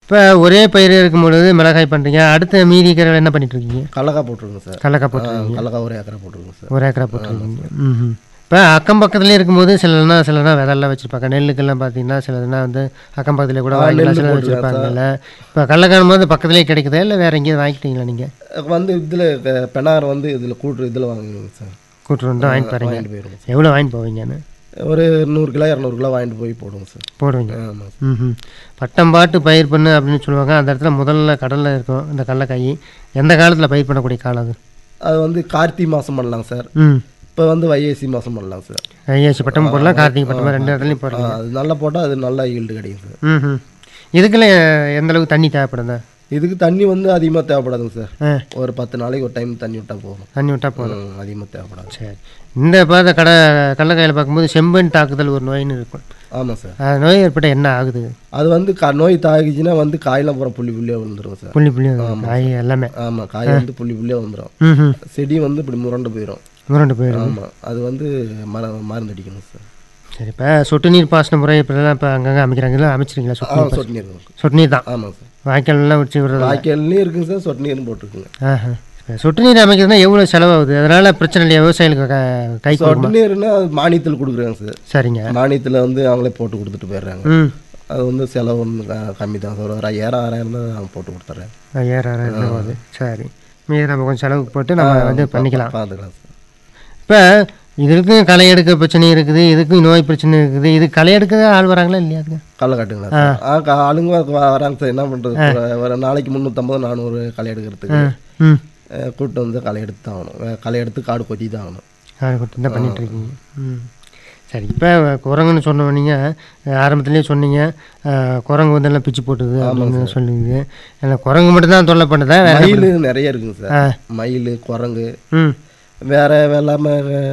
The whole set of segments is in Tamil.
இப்போ ஒரே பயிர் இருக்கும் பொழுது மிளகாய் பண்ணுறீங்க அடுத்த மீதி இருக்கிற என்ன பண்ணிட்டு இருக்கீங்க கடலக்காய் போட்டுருங்க சார் கடலக்காய் ஆ, போட்டுருக்கீங்க கடலக்காய் ஒரு ஏக்கரை போட்டுருங்க சார் ஒரு ஏக்கரா போட்டுருக்கீங்க ம் இப்போ அக்கம் பக்கத்துலேயே இருக்கும்போது சிலர்னா சிலர்னா விதெல்லாம் வச்சுருப்பாங்க நெல்லுக்கெல்லாம் பார்த்தீங்கன்னா சிலதுனா வந்து அக்கம் பக்கத்துலேயே கூட வாங்கிக்கலாம் நெல்லு சிலர் போட்டுருக்கேன் வச்சுருப்பாங்கல்ல இப்போ கடலக்காணும் போது பக்கத்துலேயே கிடைக்குதா இல்லை வேறு எங்கேயும் வாங்கிட்டீங்களா நீங்கள் வந்து இதில் பெனார் வந்து இதில் கூட்டு இதில் வாங்குங்க சார் கூட்டு வந்து வாங்கிட்டு போகிறீங்க வாங்கிட்டு போயிடுங்க எவ்வளோ வாங்கிட்டு போவீங்கன்னு ஒரு நூறு கிலோ இரநூறு கிலோ வாங்கிட்டு போய் போடுவோங்க சார் போடுவீங்க ஆமாம் சார் ம் பட்டம் பாட்டு பயிர் பண்ணு அப்படின்னு சொல்லுவாங்க அந்த இடத்துல முதல்ல கடலில் இருக்கும் இந்த கடலக்காய் எந்த காலத்தில் பயிர் பண்ணக்கூடிய காலம் அது அது வந்து கார்த்திகை மாதம் பண்ணலாம் சார் ம் இப்போ வந்து வைஏசி மாதம் பண்ணலாம் சார் ஐயாச்சி பட்டம் போடலாம் கார்த்திகை பட்டம் ரெண்டு இடத்துலையும் ஆ, போடலாம் அது நல்லா போட்டால் அது நல்லா ஈல்டு கிடைக்கும் சார் ம் ம் இதுக்கெல்லாம் எந்த அளவுக்கு தண்ணி தேவைப்படுதா இதுக்கு தண்ணி வந்து அதிகமாக தேவைப்படாதுங்க சார் ஆ ஒரு பத்து நாளைக்கு ஒரு டைம் தண்ணி விட்டால் போதும் தண்ணி விட்டால் போதும் அதிகமாக தேவைப்படாது சரி இந்த பார்த்த கடை கடலக்காயில் பார்க்கும்போது செம்பன் தாக்குதல் ஒரு நோயின்னு இருக்கும் ஆமாம் சார் அது நோய் ஏற்பட்டால் என்ன ஆகுது அது வந்து க நோய் தாக்கிச்சுன்னா வந்து காயெல்லாம் பூரா புள்ளி புள்ளியாக விழுந்துரும் சார் புள்ளி புள்ளி காய் எல்லாமே ஆமாம் காய் வந்து புள்ளி புள்ளியாக வந்துடும் ம் ம் செடி வந்து இப்படி முரண்டு போயிடும் முரண்டு போயிடும் ஆமாம் அது வந்து மர மருந்து அடிக்கணும் சார் சரி இப்போ சொட்டு நீர் பாசன முறை இப்படிலாம் இப்போ அங்கங்கே அமைக்கிறாங்களா அமைச்சிருங்களா சொட்டு ஆ நீர் சொட்டு நீர் இருக்கு. சொட்டு நீர் தான் ஆமாம் சார் வாய்க்கால்லாம் வச்சு விடுறது வாய்க்கால்லையும் இருக்குங்க சார் சொட்டு நீரும் போட்டிருக்குங்க ஆஹா இப்ப சொட்டு நீர் அமைக்கிறதுனா எவ்வளோ செலவாகுது அதனால் பிரச்சனை இல்லையா விவசாயிகளுக்கு க- கை கொடுக்குமா சொட்டு நீர்னா அது மானியத்தில் கொடுக்குறாங்க சார் சரிங்க மானியத்தில் வந்து அவங்களே போட்டு கொடுத்துட்டு போயிடுறாங்க ம் அது வந்து செலவு வந்து க- கம்மி தான் சார் ஒரு ஐயாயிரம் ஆறாயிரம் தான் அவங்க போட்டு கொடுத்துட்றேன் ஐயாயிரம் ஆறாயிரம் ஆகுது சரி மீதி நம்ம கொஞ்சம் செலவுக்கு போட்டு நம்ம வந்து பண்ணிக்கலாம் பார்த்துக்கலாம் சார் இப்போ இதுக்கும் களை எடுக்க பிரச்சனை இருக்குது இதுக்கும் நோய் பிரச்சனை இருக்குது இது களை எடுக்க ஆள் வராங்களா இல்லையா அதுக்கு களை காட்டுங்களா சார் ஆ கா- ஆளுங்க வ- வராங்க சார் என்ன பண்ணுறது ஒரு நாளைக்கு முந்நூற்றம்பது நானூறு களை எடுக்கிறதுக்கு ம் அஹ், கூட்டு வந்து களை எடுத்து தான் ஆகணும் வே- களை எடுத்து காடு கொத்தி தான் ஆகணும் ஆள் கொடுத்து தான் பண்ணிட்டு இருக்கீங்க ம் சரி இப்போ குரங்குன்னு சொன்ன நீங்கள் ஆரம்பத்துலேயே சொன்னீங்க அஹ், குரங்கு வந்து எல்லாம் பிச்சு போட்டுது அப்படின்னு சொல்லுவீங்க ஏன்னா குரங்கு மட்டும் தான் தொல்லை பண்ணுதா வேற மயில் நிறைய இருக்குங்க சார் மயில் குரங்கு ம் வேற வெள்ளாம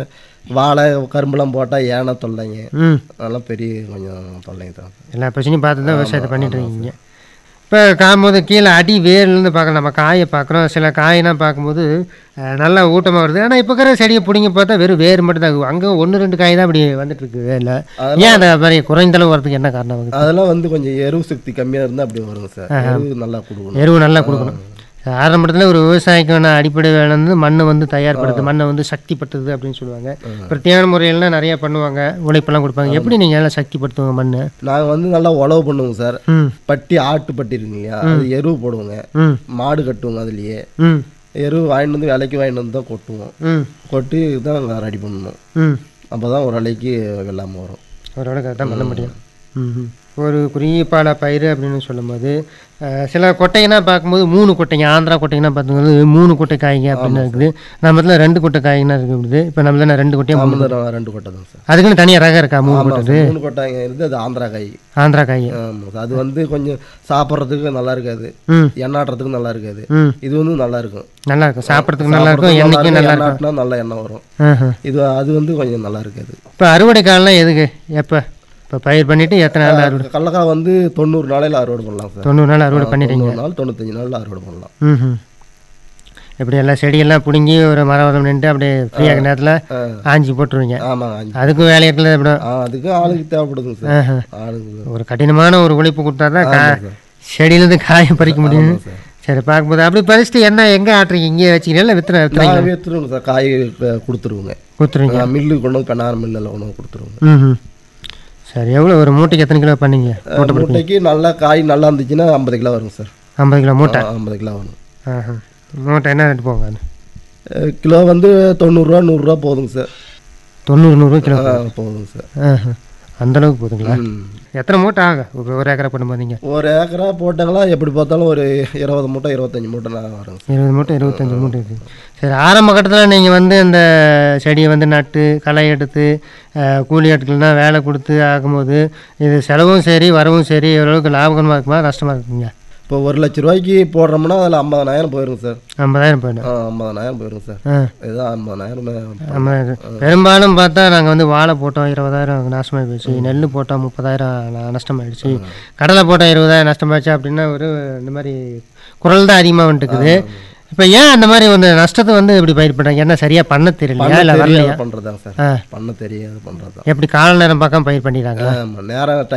வாழை கரும்புலாம் போட்டால் ஏனை தொல்லைங்க ம் அதெல்லாம் பெரிய கொஞ்சம் தொல்லைங்க தான் எல்லா பிரச்சனையும் பார்த்து தான் விவசாயத்தை பண்ணிட்டு இருக்கீங்க இப்போ காயும்போது கீழே அடி வேர்லேருந்து பார்க்கலாம் நம்ம காயை பார்க்குறோம் சில காயெல்லாம் பார்க்கும்போது அஹ், நல்லா ஊட்டமாக வருது ஆனால் இப்போ இருக்கிற செடியை பிடிங்க பார்த்தா வெறும் வேர் மட்டும் தான் அங்கே ஒன்று ரெண்டு காய் தான் அப்படி வந்துட்டு இருக்கு வேரில் ஏன் அந்த மாதிரி குறைந்த அளவு வரதுக்கு என்ன காரணம் ஆகுது அதெல்லாம் வந்து கொஞ்சம் எருவு சக்தி கம்மியாக இருந்தால் அப்படி வருங்க சார் எருவு நல்லா கொடுக்கணும் எருவு நல்லா கொடுக்கணும் ஆரம்பத்தில் ஒரு விவசாயிக்கான அடிப்படை வேலை வந்து மண்ணை வந்து தயார்படுத்து மண்ணை வந்து சக்திப்படுத்துது அப்படின்னு சொல்லுவாங்க பிரத்யேக முறையெல்லாம் நிறைய பண்ணுவாங்க உழைப்பெல்லாம் கொடுப்பாங்க எப்படி நீங்கள் எல்லாம் சக்திப்படுத்துவாங்க மண்ணை நாங்கள் வந்து நல்லா உழவு பண்ணுவோங்க சார் ம் பட்டி ஆட்டு பட்டி இருக்கு இல்லையா அது எருவு போடுவோங்க ம் மாடு கட்டுவோங்க அதுலேயே ம் எருவு வாங்கிட்டு வந்து விலைக்கு வாங்கிட்டு வந்து தான் கொட்டுவோம் ம் கொட்டி தான் ரெடி பண்ணணும் ம் அப்போ தான் ஒரு அலைக்கு வெள்ளாமல் வரும் ஓரளவுக்கு தான் பண்ண முடியும் ம் ஒரு குறுகிய பால பயிர் அப்படின்னு சொல்லும்போது அஹ், சில கொட்டைங்கன்னா பார்க்கும்போது மூணு கொட்டைங்க ஆந்திரா கொட்டைங்கன்னா பார்க்கும்போது மூணு கொட்டை காய்ங்க அப்படின்னு இருக்குது நம்ம இதில் ரெண்டு கொட்டை காய்ங்கன்னா இருக்குது இப்போ நம்ம இதில் ரெண்டு கொட்டையாக மூணு ஆமாம் சார் ரெண்டு கொட்டை தான் சார் அதுக்குன்னு தனியாக ரகம் இருக்கா மூணு ஆமாம் கொட்டை சார் மூணு கொட்டாங்க இருந்து அது ஆந்திரா காய் ஆந்திரா காய் ஆமாம் சார் அது வந்து கொஞ்சம் சாப்பிட்றதுக்கு நல்லா இருக்காது ம் எண்ணாட்டுறதுக்கு நல்லா இருக்காது ம் இது வந்து நல்லா இருக்கும் நல்லா இருக்கும் சாப்பிட்றதுக்கு நல்லா இருக்கும் சாப்பிட்றதுக்கு எண்ணெய்க்கும் நல்லா இருக்கும் எண்ணாட்டினா நல்ல எண்ணெய் வரும் ஆஹா. இது அது வந்து கொஞ்சம் நல்லா இருக்காது இப்போ அறுவடை காலம்லாம் எதுக்கு எப்போ இப்போ பயிர் பண்ணிவிட்டு எத்தனை நாள் அறுவடை கடலக்காய் வந்து தொண்ணூறு நாளையில் அறுவடை பண்ணலாம் சார் தொண்ணூறு நாள் அறுவடை பண்ணிட்டீங்க தொண்ணூறு நாள் தொண்ணூத்தஞ்சு நாளில் அறுவடை பண்ணலாம் ம் இப்படி எல்லாம் செடியெல்லாம் பிடுங்கி ஒரு மரம் நின்று அப்படியே ஃப்ரீயாக நேரத்தில் ஆஞ்சி போட்டுருவீங்க ஆமாங்க அஞ்சு அதுக்கும் வேலை இருக்குல்ல இப்படி ஆ அதுக்கு ஆளுக்கு தேவைப்படுதுங்க சார் ஆஹா. ஆளுக்கு ஒரு கடினமான ஒரு உழைப்பு கொடுத்தா தான் கா செடியிலேருந்து காயம் பறிக்க முடியும் சார். சரி பார்க்கும்போது அப்படி பறிச்சுட்டு என்ன எங்கே ஆட்டுறீங்க இங்கே வச்சுக்கிறீங்களா இல்லை வித்துற வித்துறீங்க நான் வித்துருவோங்க சார் காய் க- கொடுத்துருவோங்க கொடுத்துருவீங்க நான் மில்லு கொண்டு வந்து பெண்ணார் மில்லில் கொண்டு வந்து கொடுத்துருவோங்க ம் ம் சரி எவ்வளோ ஒரு மூட்டைக்கு எத்தனை கிலோ பண்ணீங்க அஹ், மூட்டைக்கு நல்லா காய் நல்லா இருந்துச்சுன்னா ஐம்பது கிலோ வரும் சார் ஐம்பது கிலோ மூட்டை ஐம்பது கிலோ வரும் ஆஹா மூட்டை என்ன ரேட்டு போங்க அது அஹ், கிலோ வந்து தொண்ணூறுரூவா நூறுரூவா போதுங்க சார் தொண்ணூறு நூறு கிலோ ஆ, போதுங்க சார் ஆஹா அந்த அளவுக்கு போதுங்களா ம். எத்தனை மூட்டை ஆகும் ஒரு ஒரு ஏக்கரை பண்ணும்போது நீங்கள் ஒரு ஏக்கரா போட்டாங்களா எப்படி பார்த்தாலும் ஒரு இருபது மூட்டை இருபத்தஞ்சி மூட்டை நான் வருங்க சார் இருபது மூட்டை இருபத்தஞ்சி மூட்டை இருக்குது சரி ஆரம்ப கட்டத்தில் நீங்கள் வந்து இந்த செடியை வந்து நட்டு களை எடுத்து அஹ், கூலி ஆட்கள்னா வேலை கொடுத்து ஆகும்போது இது செலவும் சரி வரவும் சரி ஓரளவுக்கு லாபகரமாக இருக்குமா நஷ்டமாக இருக்குங்க இப்போ ஒரு லட்ச ரூபாய்க்கு போடுறோம்னா அதில் ஐம்பதனாயிரம் போயிருங்க சார் ஐம்பதாயிரம் போயிடும் ஆ ஐம்பதனாயிரம் போயிருங்க சார் ஆ இதுதான் ஐம்பதனாயிரம் ஐம்பதாயிரம் பெரும்பாலும் பார்த்தா நாங்கள் வந்து வாழை போட்டோம் இருபதாயிரம் நஷ்டமாகி போயிடுச்சு நெல் போட்டோம் முப்பதாயிரம் ந- நஷ்டமாயிடுச்சு கடலை போட்டோம் இருபதாயிரம் நஷ்டமாயிடுச்சு அப்படின்னா ஒரு இந்த மாதிரி குரல் தான் அதிகமாக வந்துட்டுக்குது இப்போ ஏன் அந்த மாதிரி வந்து நஷ்டத்தை வந்து இப்படி பயிர் பண்ணுறாங்க என்ன சரியாக பண்ண தெரியலையா இல்லை வரலையா பண்ணுறதாங்க சார் ஆ பண்ண தெரியாது பண்ணுறது எப்படி கால நேரம் பார்க்காம பயிர் பண்ணிடுறாங்க ஆமாம் நேரம்